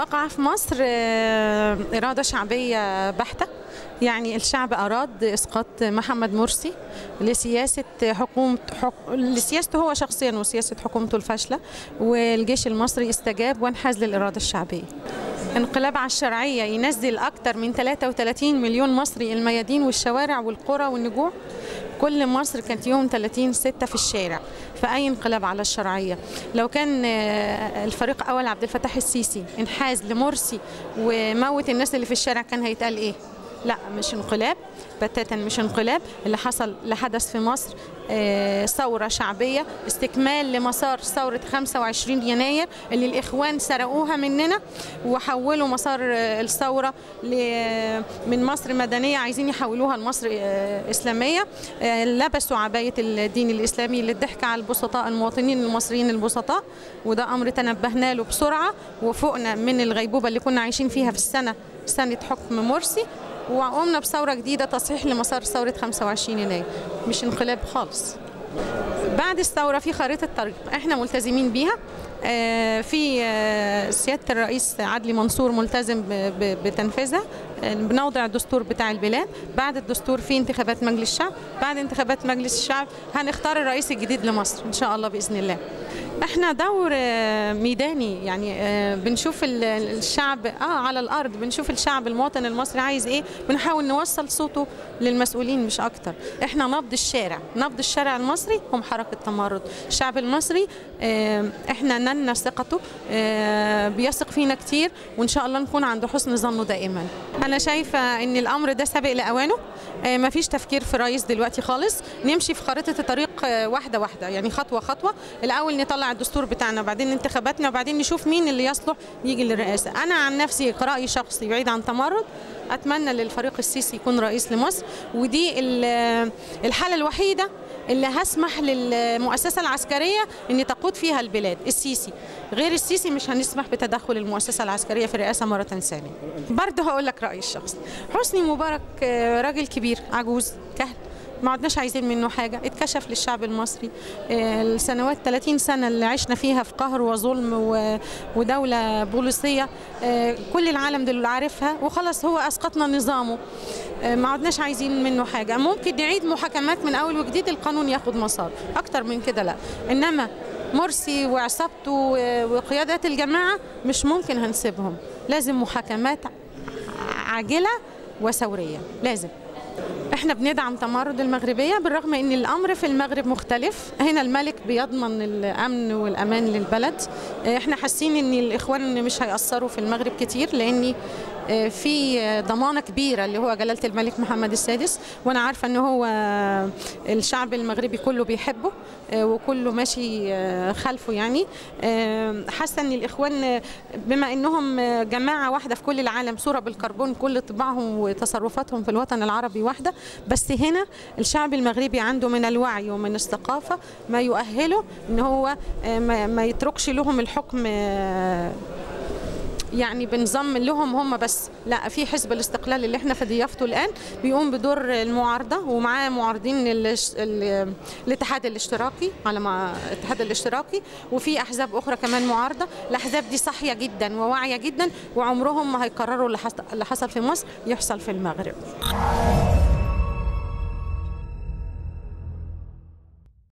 وقع في مصر آه، إرادة شعبية بحتة يعني الشعب أراد إسقاط محمد مرسي لسياسة حكومة حك... لسياسته هو شخصيا وسياسة حكومته الفاشلة والجيش المصري استجاب وانحاز للإرادة الشعبية انقلاب على الشرعية ينزل أكثر من 33 مليون مصري الميادين والشوارع والقرى والنجوع كل مصر كانت يوم 30 6 في الشارع فأي انقلاب على الشرعية لو كان آه، الفريق أول عبد الفتاح السيسي انحاز لمرسي وموت الناس اللي في الشارع كان هيتقال إيه؟ لا مش انقلاب بتاتا مش انقلاب اللي حصل اللي حدث في مصر آه، ثورة شعبية استكمال لمسار ثورة 25 يناير اللي الإخوان سرقوها مننا وحولوا مسار آه، الثورة ل- من مصر مدنية عايزين يحولوها لمصر آه، إسلامية آه، لبسوا عباية الدين الإسلامي للضحك على البسطاء المواطنين المصريين البسطاء وده أمر تنبهنا له بسرعة وفوقنا من الغيبوبة اللي كنا عايشين فيها في السنة سنة حكم مرسي وقمنا بثورة جديدة تصحيح لمسار ثورة 25 يناير مش انقلاب خالص بعد الثورة في خريطة طريق احنا ملتزمين بيها آه، في آه، سيادة الرئيس عدلي منصور ملتزم ب- ب- بتنفيذها آه، بنوضع الدستور بتاع البلاد بعد الدستور في انتخابات مجلس الشعب بعد انتخابات مجلس الشعب هنختار الرئيس الجديد لمصر ان شاء الله بإذن الله احنا دور آه، ميداني يعني آه، بنشوف ال- الشعب اه على الارض بنشوف الشعب المواطن المصري عايز ايه بنحاول نوصل صوته للمسؤولين مش اكتر احنا نبض الشارع نبض الشارع المصري هم حركه تمرد الشعب المصري آه، احنا نلنا ثقته آه، بيثق فينا كتير وان شاء الله نكون عند حسن ظنه دائما انا شايفه ان الامر ده سابق لاوانه آه، مفيش تفكير في رئيس دلوقتي خالص نمشي في خريطه الطريق آه، واحده واحده يعني خطوه خطوه الاول نطلع الدستور بتاعنا وبعدين انتخاباتنا وبعدين نشوف مين اللي يصلح يجي للرئاسه انا عن نفسي كراي شخصي بعيد عن تمرد اتمنى للفريق السيسي يكون رئيس لمصر ودي ال- الحاله الوحيده اللي هسمح للمؤسسه العسكريه ان تقود فيها البلاد السيسي غير السيسي مش هنسمح بتدخل المؤسسه العسكريه في الرئاسه مره ثانيه برضه هقول لك رايي الشخصي حسني مبارك آه، راجل كبير عجوز كهل ما عدناش عايزين منه حاجة اتكشف للشعب المصري آه، السنوات 30 سنة اللي عشنا فيها في قهر وظلم و- ودولة بوليسية آه، كل العالم دول عارفها وخلاص هو أسقطنا نظامه آه، ما عدناش عايزين منه حاجة ممكن نعيد محاكمات من أول وجديد القانون ياخد مسار أكتر من كده لا إنما مرسي وعصابته و- وقيادات الجماعة مش ممكن هنسيبهم لازم محاكمات عاجلة وثورية لازم احنا بندعم تمرد المغربيه بالرغم ان الامر في المغرب مختلف هنا الملك بيضمن الامن والامان للبلد اه، احنا حاسين ان الاخوان مش هيأثروا في المغرب كتير لان اه، في اه، ضمانه كبيره اللي هو جلاله الملك محمد السادس وانا عارفه ان هو اه، الشعب المغربي كله بيحبه اه، وكله ماشي اه، خلفه يعني اه، حاسه ان الاخوان اه، بما انهم اه، جماعه واحده في كل العالم صوره بالكربون كل طباعهم وتصرفاتهم في الوطن العربي واحده بس هنا الشعب المغربي عنده من الوعي ومن الثقافه ما يؤهله ان هو آه، ما ما يتركش لهم الحكم آه، يعني بنظام لهم هم بس لا في حزب الاستقلال اللي احنا في ضيافته الان بيقوم بدور المعارضه ومعاه معارضين الاش- ال- الاتحاد الاشتراكي على ما الاتحاد الاشتراكي وفي احزاب اخرى كمان معارضه الاحزاب دي صاحيه جدا وواعيه جدا وعمرهم ما هيكرروا اللي حص- اللي حصل في مصر يحصل في المغرب